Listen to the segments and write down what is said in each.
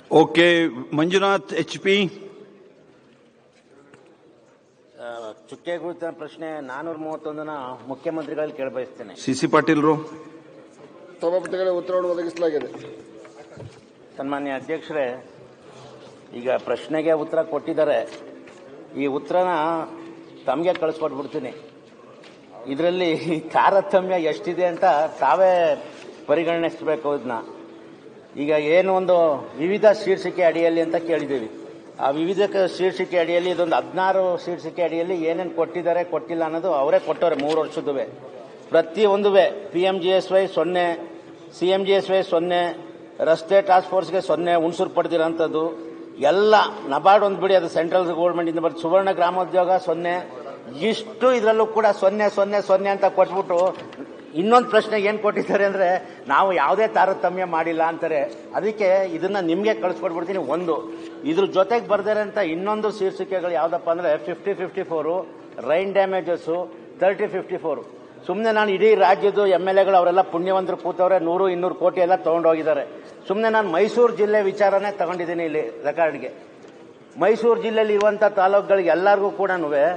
Okay Manjunath H P ಆ, ಚುಕ್ಕೆ ಗುರುತಿನ ಪ್ರಶ್ನೆ ನಾನೂರ ಮೂವತ್ತೊಂದನ ಮುಖ್ಯಮಂತ್ರಿಗಳಲ್ಲಿ ಕೇಳಬಯಸ್ತೇನೆ ಸಿ ಸಿ ಪಾಟೀಲ್ರು ಸಭಾಪತಿಗಳೇ ಉತ್ತರವನ್ನು ಒದಗಿಸಲಾಗಿದೆ ಸನ್ಮಾನ್ಯ ಅಧ್ಯಕ್ಷರೇ ಈಗ ಪ್ರಶ್ನೆಗೆ ಉತ್ತರ ಕೊಟ್ಟಿದ್ದಾರೆ ಈ ಉತ್ತರನ ತಮಗೆ ಕಳಿಸ್ಕೊಟ್ಬಿಡ್ತೀನಿ ಇದರಲ್ಲಿ ತಾರತಮ್ಯ ಎಷ್ಟಿದೆ ಅಂತ ತಾವೇ ಪರಿಗಣಿಸಬೇಕು ಇದನ್ನ ಈಗ ಏನು ಒಂದು ವಿವಿಧ ಶೀರ್ಷಿಕೆ ಅಡಿಯಲ್ಲಿ ಅಂತ ಕೇಳಿದ್ದೀವಿ ಆ ವಿವಿಧ ಕ- ಶೀರ್ಷಿಕೆ ಅಡಿಯಲ್ಲಿ ಇದೊಂದು ಹದಿನಾರು ಶೀರ್ಷಿಕೆ ಅಡಿಯಲ್ಲಿ ಏನೇನು ಕೊಟ್ಟಿದ್ದಾರೆ ಕೊಟ್ಟಿಲ್ಲ ಅನ್ನೋದು ಅವರೇ ಕೊಟ್ಟವ್ರೆ ಮೂರು ವರ್ಷದುವೆ ಪ್ರತಿಯೊಂದುವೆ P M G S Y ಸೊನ್ನೆ C M G S Y ಸೊನ್ನೆ ರಸ್ತೆ ಟಾಸ್ಕ್ ಫೋರ್ಸ್ಗೆ ಸೊನ್ನೆ ಹುಣಸೂರು ಪಡೆದಿರೋಂಥದ್ದು ಎಲ್ಲ ನಬಾರ್ಡ್ ಒಂದು ಬಿಡಿ ಅದು ಸೆಂಟ್ರಲ್ ಗೌರ್ಮೆಂಟ್ ಇಂದ ಬರ್ತದೆ ಸುವರ್ಣ ಗ್ರಾಮೋದ್ಯೋಗ ಸೊನ್ನೆ ಇಷ್ಟು ಇದರಲ್ಲೂ ಕೂಡ ಸೊನ್ನೆ ಸೊನ್ನೆ ಸೊನ್ನೆ ಅಂತ ಕೊಟ್ಬಿಟ್ಟು ಇನ್ನೊಂದು ಪ್ರಶ್ನೆ ಏನ್ ಕೊಟ್ಟಿದ್ದಾರೆ ಅಂದ್ರೆ ನಾವು ಯಾವುದೇ ತಾರತಮ್ಯ ಮಾಡಿಲ್ಲ ಅಂತಾರೆ ಅದಕ್ಕೆ ಇದನ್ನ ನಿಮ್ಗೆ ಕಳಿಸ್ಕೊಟ್ಬಿಡ್ತೀನಿ ಒಂದು ಇದ್ರ ಜೊತೆಗೆ ಬರ್ದಾರೆ ಅಂತ ಇನ್ನೊಂದು ಶೀರ್ಷಿಕೆಗಳು ಯಾವ್ದಪ್ಪ ಅಂದ್ರೆ fifty fifty four rain damages thirty fifty four ಸುಮ್ಮನೆ ನಾನು ಇಡೀ ರಾಜ್ಯದ ಎಮ್ ಎಲ್ ಎಗಳು ಅವರೆಲ್ಲ ಪುಣ್ಯವಂತರು ಕೂತವ್ರೆ ನೂರು ಇನ್ನೂರು ಕೋಟಿ ಎಲ್ಲ ತಗೊಂಡೋಗಿದ್ದಾರೆ ಸುಮ್ಮನೆ ನಾನು ಮೈಸೂರು ಜಿಲ್ಲೆ ವಿಚಾರನೇ ತಗೊಂಡಿದ್ದೀನಿ ಇಲ್ಲಿ ರೆಕಾರ್ಡ್ಗೆ ಮೈಸೂರು ಜಿಲ್ಲೆಯಲ್ಲಿ ಇರುವಂತ ತಾಲೂಕುಗಳಿಗೆ ಎಲ್ಲರಿಗೂ ಕೂಡ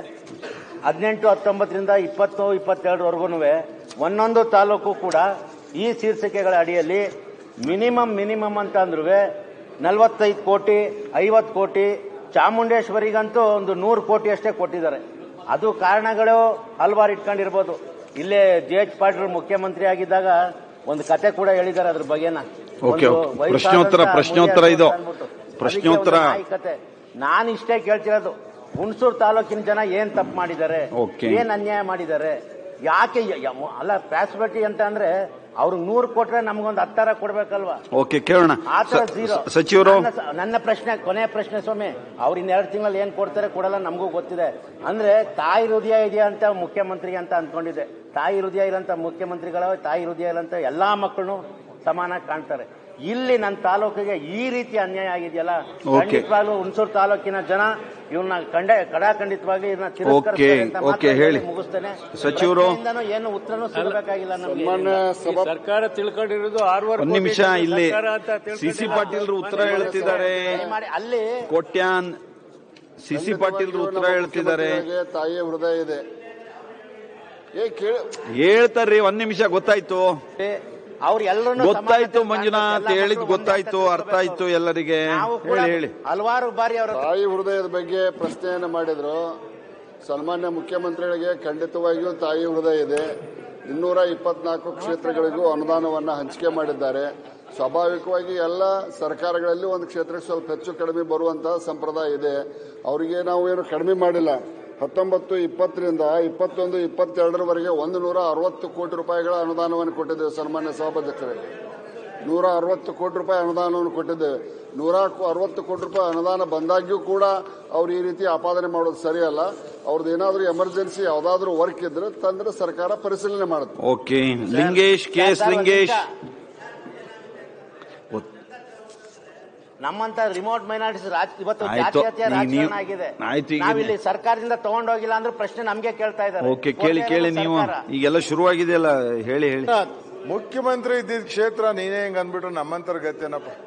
ಹದಿನೆಂಟು ಹತ್ತೊಂಬತ್ತರಿಂದ ಇಪ್ಪತ್ತು ಇಪ್ಪತ್ತೆರಡರವರೆಗೂ ಒಂದೊಂದು ತಾಲೂಕು ಕೂಡ ಈ ಶೀರ್ಷಿಕೆಗಳ ಅಡಿಯಲ್ಲಿ ಮಿನಿಮಮ್ ಮಿನಿಮಮ್ ಅಂತ ಅಂದ್ರೂ ನಲವತ್ತೈದು ಕೋಟಿ ಐವತ್ತು ಕೋಟಿ ಚಾಮುಂಡೇಶ್ವರಿಗಂತೂ ಒಂದು ನೂರು ಕೋಟಿ ಅಷ್ಟೇ ಕೊಟ್ಟಿದ್ದಾರೆ ಅದು ಕಾರಣಗಳು ಹಲವಾರು ಇಟ್ಕೊಂಡಿರ್ಬೋದು ಇಲ್ಲೇ ಜೆ ಎಚ್ ಪಾಟೀಲ್ ಮುಖ್ಯಮಂತ್ರಿ ಆಗಿದ್ದಾಗ ಒಂದು ಕತೆ ಕೂಡ ಹೇಳಿದ್ದಾರೆ ಅದ್ರ ಬಗ್ಗೆನ ಓಕೆ, ಒಂದು ಓಕೆ. ಪ್ರಶ್ನೋತ್ತರ, ವಯಸ್ಸಾದಂತ ಪ್ರಶ್ನೋತ್ತರ ಮುನಿಯ ಇದು. ಅಂದ್ಬಿಟ್ಟು. ಪ್ರಶ್ನೋತ್ತರ. ಅದಕ್ಕೆ ಒಂದು ನಾಯಿಕತೆ. ನಾನು ಇಷ್ಟೇ ಕೇಳ್ತಿರೋದು ಹುಣಸೂರು ತಾಲೂಕಿನ ಜನ ಏನ್ ತಪ್ಪು ಮಾಡಿದ್ದಾರೆ ಓಕೆ. ಏನ್ ಅನ್ಯಾಯ ಮಾಡಿದ್ದಾರೆ ಯಾಕೆ ಯ- ಯ- ಅಲ್ಲ ಪ್ರಾಸ್ಪರ್ಟಿ ಅಂತ ಅಂದ್ರೆ ಅವ್ರಿಗೆ ನೂರು ಕೊಟ್ರೆ ನಮ್ಗೊಂದು ಹತ್ತರ ಕೊಡ್ಬೇಕಲ್ವಾ ಓಕೆ ಕೇಳೋಣ ಆ ತರ ಸ- ಜೀರೋ ಸ- ಸಚಿವರು ನನ್ನ ಸ- ನನ್ನ ಪ್ರಶ್ನೆ ಕೊನೆಯ ಪ್ರಶ್ನೆ ಸ್ವಾಮಿ ಅವ್ರು ಇನ್ನೆರಡು ತಿಂಗಳಲ್ಲಿ ಏನ್ ಕೊಡ್ತಾರೆ ಕೊಡಲ್ಲ ನಮಗೂ ಗೊತ್ತಿದೆ ಅಂದ್ರೆ ತಾಯಿ ಹೃದಯ ಇದೆಯಾ ಅಂತ ಮುಖ್ಯಮಂತ್ರಿಗೆ ಅಂತ ಅನ್ಕೊಂಡಿದ್ದೆ ತಾಯಿ ಹೃದಯ ಇರೋಂತ ಮುಖ್ಯಮಂತ್ರಿಗಳ ತಾಯಿ ಹೃದಯ ಇರೋಂತ ಎಲ್ಲಾ ಮಕ್ಕಳು ಸಮಾನ ಕಾಣ್ತಾರೆ ಇಲ್ಲಿ ನನ್ನ ತಾಲೂಕಿಗೆ ಈ ರೀತಿ ಅನ್ಯಾಯ ಆಗಿದೆಯಲ್ಲ ಓಕೆ. ಖಂಡಿತವಾಗ್ಲೂ ಹುಣಸೂರು ತಾಲೂಕಿನ ಜನ ಇವನ್ನ ಕಂಡ ಕಡಾಖಂಡಿತವಾಗಿ ಇದನ್ನ ತಿರಸ್ಕರಿಸ್ತಾರೆ ಅಂತ ಓಕೆ, ಓಕೆ, ಮಾತ್ರ ಹೇಳಿ. ಮುಗಿಸ್ತೇನೆ ಸಚಿವರು. ಪ್ರಶ್ನೆಯಿಂದನೂ ಏನು ಉತ್ತರನೂ ಸಿಗಬೇಕಾಗಿಲ್ಲ ನಮ್ಗೆ ಸನ್ಮಾನ್ಯ ಸಭಾ ಸರ್ಕಾರ ತಿಳ್ಕೊಂಡಿರೋದು ಆರೂವರೆ ಒಂದ್ ನಿಮಿಷ ಕೋಟಿ ಇಲ್ಲಿ ಸರ್ಕಾರ ಅಂತ ಸಿ ಸಿ ತಿಳ್ಕೊಂಡಿಲ್ಲ. ಪಾಟೀಲ್ರು ಉತ್ತರ ಹೇಳ್ತಿದ್ದಾರೆ ಮಾಡಿ ಅಲ್ಲಿ ಕೋಟ್ಯಾನ್ ಸಿ ಸಿ ಪಾಟೀಲ್ರು ಉತ್ತರ ಹೇಳ್ತಿದ್ದಾರೆ ಮುಖ್ಯಮಂತ್ರಿಗಳಿಗೆ ತಾಯಿಯ ಹೃದಯ ಇದೆ ಏ ಕೇಳಿ ಹೇಳ್ತಾರ್ರಿ ಒಂದ್ ನಿಮಿಷ ಗೊತ್ತಾಯ್ತು ಅವ್ರು ಎಲ್ಲರೂ ಗೊತ್ತಾಯ್ತು ಮಂಜುನಾಥ್ ಹೇಳಿದ್ ಗೊತ್ತಾಯ್ತು ಅರ್ಥ ಆಯ್ತು ಎಲ್ಲರಿಗೆ ನಾವು ಕೂಡ ಹೇಳಿ ಹೇಳಿ ಹಲವಾರು ಬಾರಿ ಅವರ ತಾಯಿ ಹೃದಯದ ಬಗ್ಗೆ ಪ್ರಶ್ನೆಯನ್ನು ಮಾಡಿದ್ರು ಸನ್ಮಾನ್ಯ ಮುಖ್ಯಮಂತ್ರಿಗಳಿಗೆ ಖಂಡಿತವಾಗಿಯೂ ತಾಯಿ ಹೃದಯ ಇದೆ ಇನ್ನೂರ ಇಪ್ಪತ್ನಾಲ್ಕು ಕ್ಷೇತ್ರಗಳಿಗೂ ಅನುದಾನವನ್ನು ಹಂಚಿಕೆ ಮಾಡಿದ್ದಾರೆ ಸ್ವಾಭಾವಿಕವಾಗಿ ಎಲ್ಲ ಸರ್ಕಾರಗಳಲ್ಲಿ ಒಂದು ಕ್ಷೇತ್ರಕ್ಕೆ ಸ್ವಲ್ಪ ಹೆಚ್ಚು ಕಡಿಮೆ ಬರುವಂತಹ ಸಂಪ್ರದಾಯ ಇದೆ ಅವರಿಗೆ ನಾವು ಏನು ಕಡಿಮೆ ಮಾಡಿಲ್ಲ ಹತ್ತೊಂಬತ್ತು ಇಪ್ಪತ್ತರಿಂದ ಇಪ್ಪತ್ತೊಂದು ಇಪ್ಪತ್ತೆರಡರವರೆಗೆ ಒಂದು ನೂರ ಅರವತ್ತು ಕೋಟಿ ರೂಪಾಯಿಗಳ ಅನುದಾನವನ್ನು ಕೊಟ್ಟಿದ್ದೇವೆ ಸನ್ಮಾನ್ಯ ಸಭಾಧ್ಯಕ್ಷರೇ ನೂರ ಅರವತ್ತು ಕೋಟಿ ರೂಪಾಯಿ ಅನುದಾನವನ್ನು ಕೊಟ್ಟಿದ್ದೇವೆ ನೂರ ಅರವತ್ತು ಕೋಟಿ ರೂಪಾಯಿ ಅನುದಾನ ಬಂದಾಗ್ಯೂ ಕೂಡ ಅವ್ರು ಈ ರೀತಿ ಆಪಾದನೆ ಮಾಡೋದು ಸರಿಯಲ್ಲ ಅವ್ರದ್ದು ಏನಾದರೂ ಎಮರ್ಜೆನ್ಸಿ ಯಾವ್ದಾದ್ರು ವರ್ಕ್ ಇದ್ರೆ ತಂದ್ರೆ ಸರ್ಕಾರ ಪರಿಶೀಲನೆ ಮಾಡುತ್ತೆ okay Lingesh K S Lingesh ನಮ್ಮಂತ ರಿಮೋಟ್ ಮೈನಾರಿಟೀಸ್ ಇವತ್ತು ಆಯ್ತು. ಜಾತ್ಯತೀಯ ಈಗ ರಾಜಕಾರಣ ನೀವು- ಆಗಿದೆ ಆಯ್ತು, ಈಗ ನಾವಿಲ್ಲಿ ಸರ್ಕಾರದಿಂದ ತಗೊಂಡೋಗಿಲ್ಲ ಅಂದ್ರೆ ಪ್ರಶ್ನೆ ನಮ್ಗೆ ಕೇಳ್ತಾ ಇದ್ದಾರೆ ಓಕೆ ಕೇಳಿ ಕೊಡ್ತಾ ಕೇಳಿ ಇರೋದು ನೀವು ಸರ್ಕಾರ. ಈಗೆಲ್ಲ ಶುರುವಾಗಿದೆಯಲ್ಲ ಹೇಳಿ ಹೇಳಿ ಮುಖ್ಯಮಂತ್ರಿ ಇದ್ದಿದ್ದ ಕ್ಷೇತ್ರ ನೀನೇ ಹಿಂಗ್ ಅಂದ್ಬಿಟ್ಟು ನಮ್ಮಂತರ ಗತ್ತೇನಪ್ಪ